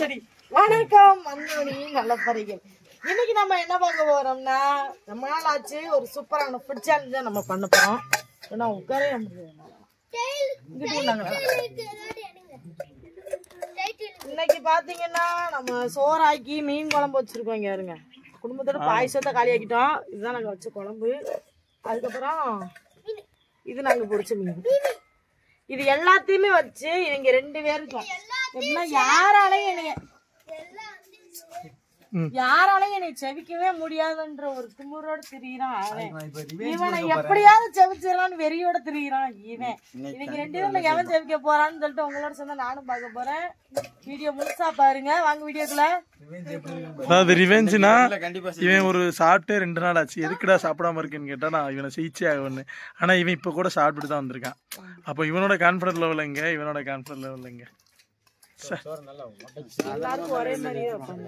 சரி வணக்கம் அந்தோணி நல்ல பறிகள் இன்னைக்கு நம்ம என்ன பார்க்க போறோம்னா ரொம்ப நாள் ஆச்சு ஒரு சூப்பரான ஃபுட் சேலஞ்ச் தான் நம்ம பண்ண போறோம் ஏன்னா உட்காரவே முடியாது இங்கிட்டு வந்தாங்களா? இன்னைக்கு பாத்தீங்கன்னா நம்ம சோறாக்கி மீன் குழம்பு வச்சிருக்கோம் இங்க இருங்க குடும்பத்தோட பாயசத்தை காலியாக்கிட்டோம் இதுதான் நாங்க வச்ச குழம்பு அதுக்கப்புறம் இது நாங்க பொரிச்ச மீன் இது எல்லாத்தையுமே வச்சு இவங்க ரெண்டு பேருக்கும் எப்படின்னா யாராலையும் என்னைய யாராலையும் என்னை செவிக்கவே முடியாதுன்ற ஒரு திமுறோட திரியிறான் அவன் இவனை எப்படியாவது செவிச்சிடலாம்னு வெறியோட திரியிறான் இவன் இவங்க ரெண்டு பேர்ல எவன் செவிக்க போறான்னு சொல்லிட்டு உங்களோட சேர்ந்து நானும் பார்க்க போறேன் வீடியோ முழுசா பாருங்க வாங்க வீடியோக்குள்ள அதாவது ரிவெஞ்சுனா இவன் ஒரு சாப்பிட்டே ரெண்டு நாள் ஆச்சு எதுக்குடா சாப்பிடாம இருக்கேன்னு கேட்டா நான் இவனை சிகிச்சை ஆகணும்னு ஆனா இவன் இப்ப கூட சாப்பிட்டுட்டு தான் வந்திருக்கான் அப்போ இவனோட கான்பிடன்ட் லெவல் எங்க இவனோட கான்பிடன்ட் லெவல் எங்க எல்லாருக்கும் ஒரே மாதிரியே வைப்பாங்க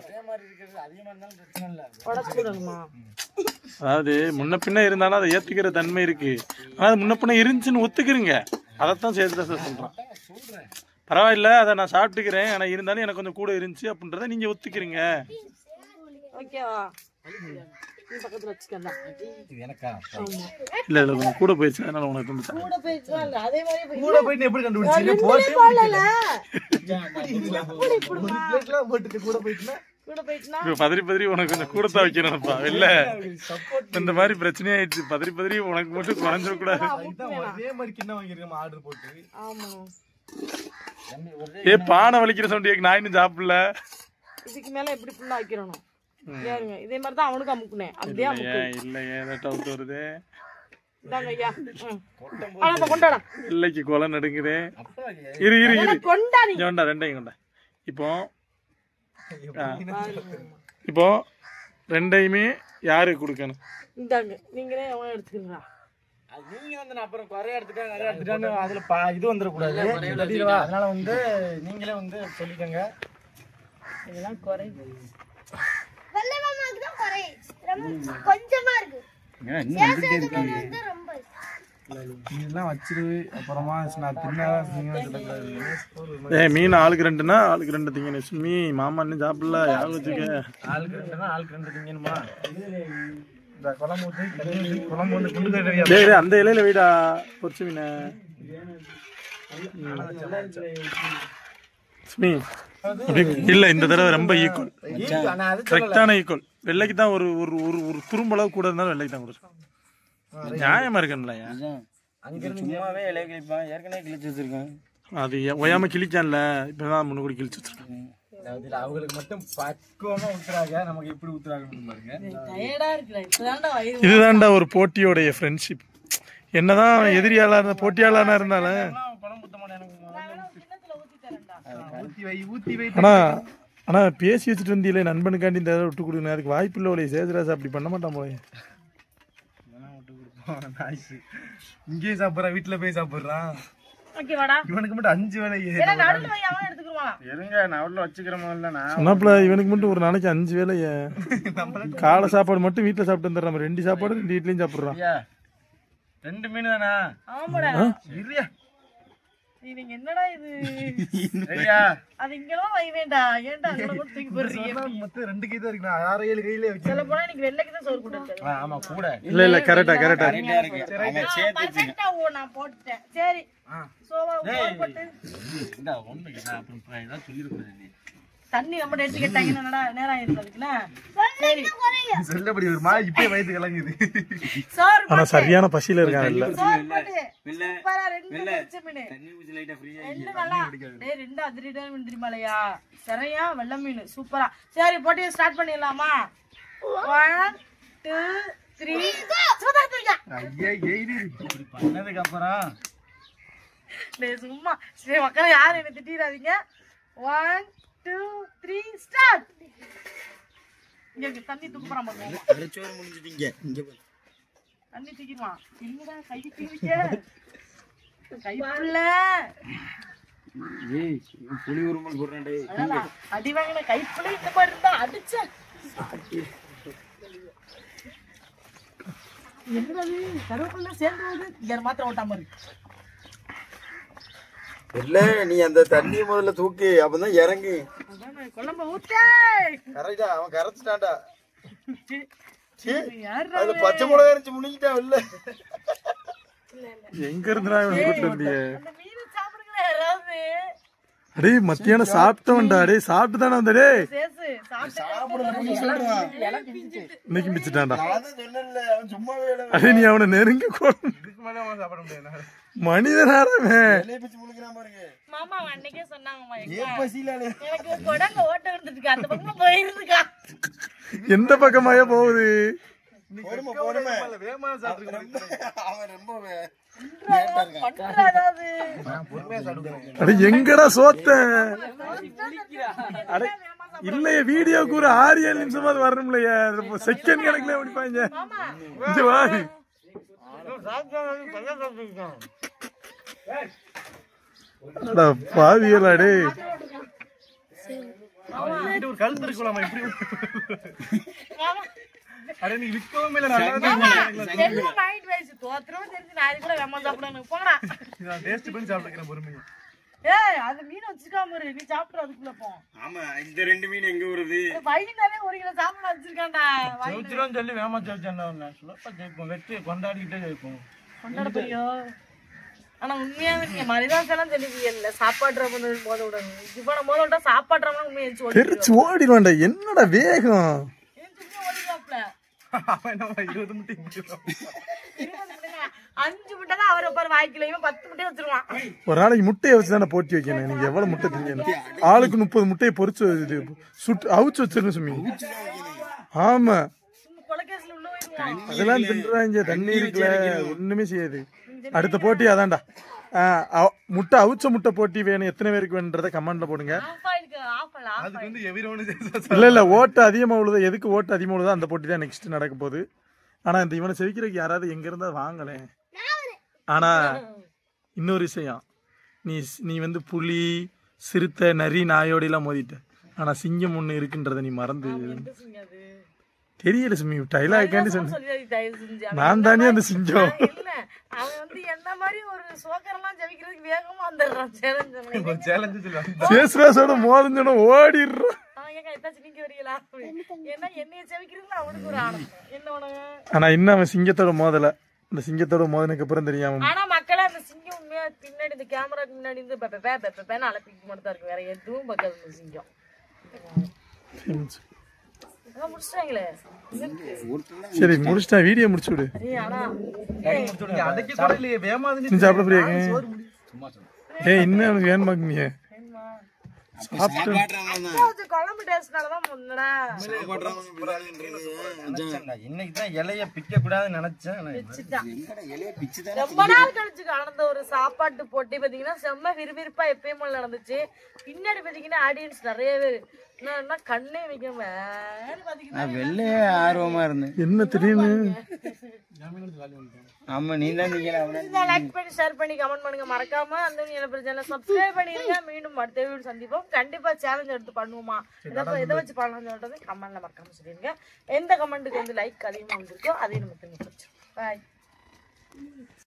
உடச்சு விடணுமா அதாவது முன்ன பின்ன இருந்தாலும் அதை ஏத்துக்கிற தன்மை இருக்கு ஆனா அது முன்ன பின்ன இருந்துச்சுன்னு ஒத்துக்கிறீங்க அதைத்தான் சேர்த்து தான் சார் சொல்றேன் பரவாயில்ல அதை நான் சாப்பிட்டுக்கிறேன் ஆனா இருந்தாலும் எனக்கு கொஞ்சம் கூட இருந்துச்சு அப்படின்றத நீங்க ஒத்துக்கிறீங்க ஓகேவா நீ பக்கத்துல வச்சுக்கலாம் இல்ல இல்ல கொஞ்சம் கூட போயிடுச்சு அதனால உனக்கு தந்துட்டேன் கூட போயிடுச்சுலாம் இல்ல அதே மாதிரி போய் கூட போயிட்டு எப்படி கண்டுபிடிச்சீங்க ரெண்டுலயே போடல பிளேட்லாம் போட்டுட்டு கூட போயிட்டுனா கூட போயிட்டுனா இப்ப பதறி பதறி உனக்கு கொஞ்சம் கூட தான் வைக்கணும்ப்பா இல்ல இந்த மாதிரி பிரச்சனையாயிடுச்சு பதறி பதறி உனக்கு மட்டும் குறைஞ்சிடக்கூடாது இதான் ஒரே மாதிரி கிண்ணம் வாங்கிருக்கோம் ஆர்டர் போட்டு ஆமா ஏ பானை வலிக்கிற சவுண்ட் கேக்கு நான் இன்னும் சாப்பிடல இதுக்கு மேல எப்படி ஃபுல்லா வைக்கிறணும் ஏறுங்க இதே மாதிரி தான் அவனுக்கு அமுக்குனேன் அப்படியே அமுக்கு ஏன் இல்ல ஏன் டவுட் வருது இந்தாங்க ஐயா ம். ஆனா இப்ப கொண்டாடா இல்லைக்கு கொலை நடுங்குது இரு இரு இரு கொண்டா நீ இங்க கொண்டா ரெண்டையும் கொண்டா இப்போ ஆ. இப்போ ரெண்டையுமே யாருக்கு கொடுக்கணும் இந்தாங்க நீங்களே அவன் எடுத்துக்கிறீங்களா நீங்க வந்து நான் அப்புறம் குறைய எடுத்துட்டேன் நிறைய எடுத்துட்டேன்னு அதுல பா இது வந்துடக்கூடாது தட்டிடுவா அதனால வந்து நீங்களே வந்து சொல்லிக்கோங்க இதெல்லாம் குறை வெள்ளை மாமாவுக்கு தான் குறை ரொம்ப கொஞ்சமா இருக்கு சேஷத்துக்கு வந்து ரொம்ப இதெல்லாம் வச்சிரு அப்புறமா நான் தின்னாதான் நீங்க சொல்லக்கூடாது ஏ மீன் ஆளுக்கு ரெண்டுனா ஆளுக்கு ரெண்டு திங்க லட்சுமி மாமா இன்னும் சாப்பிடல யாரும் வச்சுக்க ஆளுக்கு ரெண்டுனா ஆளுக்கு ரெண்டு திங்கணுமா இந்த குழம்பு ஊற்றி தண்ணி ஊத்தி, குழம்பு வந்து குண்டு கறியா டேய் டேய், அந்த இலையில வீடா பொரிச்சு மீன லட்சுமி இல்ல இந்த தடவை ரொம்ப ஈக்குவல் நான் அது கரெக்டான ஈக்குவல் வெள்ளைக்கு தான் ஒரு ஒரு ஒரு ஒரு துரும்பளவு கூட இருந்தாலும் வெள்ளைக்கு தான் கொடுக்கும் நியாயமா இருக்கணும்ல அங்கிருந்து சும்மாவே இலைய கிழிப்பான் ஏற்கனவே கிழிச்சு வச்சிருக்கேன் அது ஏன் ஒயாம கிழிச்சான்ல இப்பதான் முன்ன கூட கிழிச்சு வச்சிருக்கேன் அதுல அவங்களுக்கு மட்டும் பக்குவமா ஊத்துறாங்க நமக்கு எப்படி ஊத்துறாங்கன்னு பாருங்க டயர்டா இருக்குடா இப்பதான்டா வயிறு இதுதான்டா ஒரு போட்டியோடைய ஃப்ரெண்ட்ஷிப் என்னதான் எதிரியாளா இருந்த போட்டியாளனா இருந்தாலும் பணம் ஊத்த மாட்டேன் கிண்ணத்துல ஊத்தி தரேன்டா ஊத்தி வை ஊத்தி வை ஆனா ஆனா பேசி வச்சுட்டு வந்தீங்களே நண்பனுக்காண்டி இந்த தடவை விட்டு கொடுங்க அதுக்கு வாய்ப்பு இல்லை உடைய சேதுராஜ் அப்படி பண்ண மாட்டான் போல நாய்ஸ் இங்கேயும் சாப்பிடுறான் வீட்டுல போய் சாப்பிடுறான் ஓகே வாடா இவனுக்கு மட்டும் அஞ்சு வேலை ஏன்னா நடுவுல வை அவன் எடுத்துக்குருவான் இருங்க நான் உள்ள வச்சுக்கிறேன் இல்ல நான் சொன்னாப்புல இவனுக்கு மட்டும் ஒரு நாளைக்கு அஞ்சு வேலை காலை சாப்பாடு மட்டும் வீட்டுல சாப்பிட்டு வந்துடுறான் நம்ம ரெண்டு சாப்பாடு ரெண்டு வீட்லயும் சாப்பிடுறான் ஐயா ரெண்டு மீன் தானா ஆமாடா இல்லையா இவங்க என்னடா இது ஐயா அது இங்கெல்லாம் வை வேண்டாம் ஏன்டா அங்கே கூட தூக்கி போடுறீங்க மொத்தம் ரெண்டு கை தான் இருக்கு நான் ஆறு ஏழு கையில வச்சு சொல்ல போனா இன்னைக்கு வெள்ளைக்கு தான் சோறு கொடுத்தது ஆமா கூட இல்ல இல்ல கரெக்டா கரெக்டா பர்ஃபெக்டா ஓ நான் போட்டுட்டேன் சரி சோவா சோறு போட்டு இந்த ஒண்ணு நான் அப்புறம் இதான் சொல்லிருக்கேன் தண்ணி நம்ம எடுத்து கேட்டாங்க என்னடா நேரம் இருந்ததுக்குன்னா சரி சொல்லபடி ஒரு மாதிரி இப்பயே வயிற்று கலங்குது சோறு ஆனா சரியான பசியில இருக்கான் இல்ல சோறு போட்டு சூப்பரா ரெண்டு பச்சை மீன் ரெண்டு நல்லா டேய் ரெண்டு அதிரிடான மீன் தெரியுமாலையா சரியா வெள்ளை மீன் சூப்பரா சரி போட்டி ஸ்டார்ட் பண்ணிடலாமா ஒன் டூ த்ரீ ஐயா எய்தி இப்படி பண்ணதுக்கு அப்புறம் டேய் சும்மா சரி மக்கள் யாரும் என்ன திட்டிடாதீங்க ஒன் டூ த்ரீ ஸ்டார்ட் இங்க இங்க தண்ணி தூக்க போறான் பாருங்க அரைச்சோறு முடிஞ்சிட்டீங்க இங்க தண்ணி தூக்கிடுவான் என்னடா கை தூக்கிக்க கைப்புள்ள ஏய் புளி உருமல் போடுறேன் டேய் அதான் அடி வாங்கின கைப்புள்ள இந்த மாதிரி இருந்தா அடிச்சேன் என்னது கருவேப்பிலை சேர்ந்து வருது இங்க மாத்திரம் ஓட்டாம இருக்கு இல்ல நீ அந்த தண்ணிய முதல்ல தூக்கு அப்பதான் இறங்கு அதானே, குழம்ப ஊத்தே கரெக்டா அவன் கரைச்சிட்டான்டா யாரு அதுல பச்சை மிளகா இருந்துச்சு முழுங்கிட்டான் இல்ல எங்க இருந்தா இவனை கூட்டு வந்தியே அந்த மீனை சாப்பிடுங்களா யாராவது அடே மத்தியானம் சாப்பிட்டவன்டா டேய் சாப்பிட்டு தானே வந்த டேய் சேசு சாப்பிட்டு இன்னைக்கு மிச்சிட்டான்டா நான் தான் சொன்னேன்ல அவன் சும்மாவே இல்ல. அடே நீ அவனை நெருங்க கூட சாப்பிட முடியாது மனிதனாரமே இலைய பிச்சு முழுக்கிறான் பாருங்க மாமா அவன் அன்னைக்கே சொன்னாங்கம்மா எங்க ஏன் பசியில எனக்கு குடங்க ஓட்ட விழுந்துருக்கு அந்த பக்கமா போயிருக்கா எந்த பக்கமாயே போகுது போடுமா போடுமா அவன் ரொம்ப வே- லேட்டா இருக்கான் பண்றாதாவது அட எங்கடா சோத்த அட இல்லையே வீடியோக்கு ஒரு ஆறு ஏழு நிமிஷமாவது வரணும்லையே செகண்ட் கணக்குல முடிப்பாங்க இங்க வா அட பாவியலா டேய் ஒரு கழுத்து இருக்கலாமா இப்படி அட நீ விற்கவும் இல்ல எல்லாம் மைண்ட் வைஸ் தோத்துறவும் தெரிஞ்சு நான் இது கூட வேமா சாப்பிடணும் போங்கடா நான் டேஸ்ட் பண்ணி சாப்பிட்டுக்கிறேன் பொறுமையா ஏய் அது மீன் வச்சிருக்காம இரு நீ சாப்பிட்டு அதுக்குள்ள போ ஆமா இந்த ரெண்டு மீன் எங்க வருது வயிறு ஒரு கிலோ சாப்பிட வச்சிருக்கான்டா வயிறு ஜெயிச்சிரும் சொல்லி வேமா ஜெயிச்சான் சுலப்பா ஜெயிப்போம் வெற்றி கொண்டாடிக்கிட்டே ஜெயிப்போம் கொண்டாட போறியோ ஆனா உண்மையாவே நீங்க மரிதாசெல்லாம் சொல்லுவீங்கல்ல சாப்பாடுற போது போத விடணும் இப்ப நம்ம போத விட்டா சாப்பாடுறவங்க உண்மையை எரிச்சு ஓடி தெரிச்சு ஓடிடுவான்டா என்னடா வேகம் ஏன் சும்மா ஓடிடுவாப்ல அவன் என்ன இருபது முட்டை முடியும் இருபது முட்டைங்க. அஞ்சு முட்டை தான் அவரை பாரு வாய்க்கில இவன் பத்து முட்டை வச்சிருவான் ஒரு நாளைக்கு முட்டையை வச்சு தானே போட்டி வைக்கணும் நீங்க எவ்வளவு முட்டை திங்கணும் ஆளுக்கு முப்பது முட்டையை பொரிச்சு இது சுட்டு அவிச்சு வச்சிருன்னு சுமி ஆமா சும்மா கொலைகேஸ்ல உள்ள போயிருவான் அதெல்லாம் தின்றாங்க தண்ணி இருக்குல்ல ஒண்ணுமே செய்யாது அடுத்த போட்டி அதான்டா ஆ, அவ- முட்டை அவிச்ச முட்டை போட்டி வேணும் எத்தனை பேருக்கு வேணுன்றத கமெண்ட்ல போடுங்க ஆஃப் ஆயிருக்கு ஆஃப் ஆல ஆஃப் அதுக்கு வந்து எவ்ரி ஒன்று இல்ல இல்ல ஓட்டு அதிகமா உள்ளதோ எதுக்கு ஓட்டு அதிகமா உள்ளதோ அந்த போட்டி தான் நெக்ஸ்ட் நடக்க போகுது ஆனா இந்த இவனை செவிக்கிறதுக்கு யாராவது எங்க இருந்தா வாங்கலே ஆனா இன்னொரு விஷயம் நீ நீ வந்து புலி சிறுத்தை நரி நாயோட எல்லாம் மோதிட்ட ஆனா சிங்கம் ஒண்ணு இருக்குன்றத நீ மறந்து அது தெரியல சுமி டைலாக்காண்டி சொன்ன சொல்லி தயவு செஞ்சு அவன் நான் தானே அந்த சிங்கம் இல்ல அவன் வந்து என்ன மாதிரி ஒரு சோக்கரெல்லாம் ஜெபிக்கிறதுக்கு வேகமா வந்துடுறான் சேலஞ்சு சேலஞ்சு சொல்லுவாங்க சேஸ்ராசோட மோதஞ்சோட ஓடிடுறான் அவன் கேட்க எத்தாச்சும் நீங்க வரீங்களா என்ன என்னைய செவிக்கிறதுல அவனுக்கு ஒரு ஆனந்தம் என்ன உனக்கு ஆனா இன்னும் அவன் சிங்கத்தோட மோதல இந்த சிங்கத்தோட மோதனுக்கு அப்புறம் தெரியாம ஆனா மக்களே அந்த சிங்கம் உண்மையா பின்னாடி இந்த கேமராக்கு முன்னாடி இருந்து பெப்ப பே பெப்ப பேன்னு அலப்பிக்கு மட்டும் தான் இருக்கு வேற எதுவும் பார்க்காது இந்த சிங்கம் அதான் முடிச்சிட்டாங்களே சரி முடிச்சிட்டா வீடியோ முடிச்சு விடு சரி ஆனா அன்னைக்கு கூட இல்லையே வேமாது நீ சாப்பிட பிரியாங்க ஏய் இன்னும் எனக்கு வேணுமாக்கு நீ சாப்பிட்டு அப்பாவுக்கு குழம்பு டேஸ்ட்னாலதான் முன்னடா இன்னைக்கு தான் இலைய பிக்க கூடாதுன்னு நினைச்சேன் ஆனா வச்சுட்டான் இலைய பிச்சு ரொம்ப நாள் கழிச்சு நடந்த ஒரு சாப்பாட்டு போட்டி பாத்தீங்கன்னா செம்ம விறுவிறுப்பா எப்பயும் போல நடந்துச்சு பின்னாடி பாத்தீங்கன்னா ஆடியன்ஸ் நிறைய பேர் என்னன்னா கண்ணே வைக்க வேறு பாத்தீங்கன்னா வெள்ளையே ஆர்வமா இருந்தேன் என்ன திடீர்னு ஆமா நீ தான் நீங்க லைக் பண்ணி ஷேர் பண்ணி கமெண்ட் பண்ணுங்க மறக்காம அந்த பிரச்சனை சப்ஸ்கிரைப் பண்ணிருங்க மீண்டும் அடுத்த வீடியோ சந்திப்போம் கண்டிப்பா சேலஞ்ச் எடுத்து பண்ணுவோமா எதை எதை வச்சு பண்ணலாம்னு சொல்றது கமெண்ட்ல மறக்காம சொல்லிருங்க எந்த கமெண்ட்டுக்கு வந்து லைக் அதிகமா வந்திருக்கோ அதையும் நம்ம திரும்ப பாய்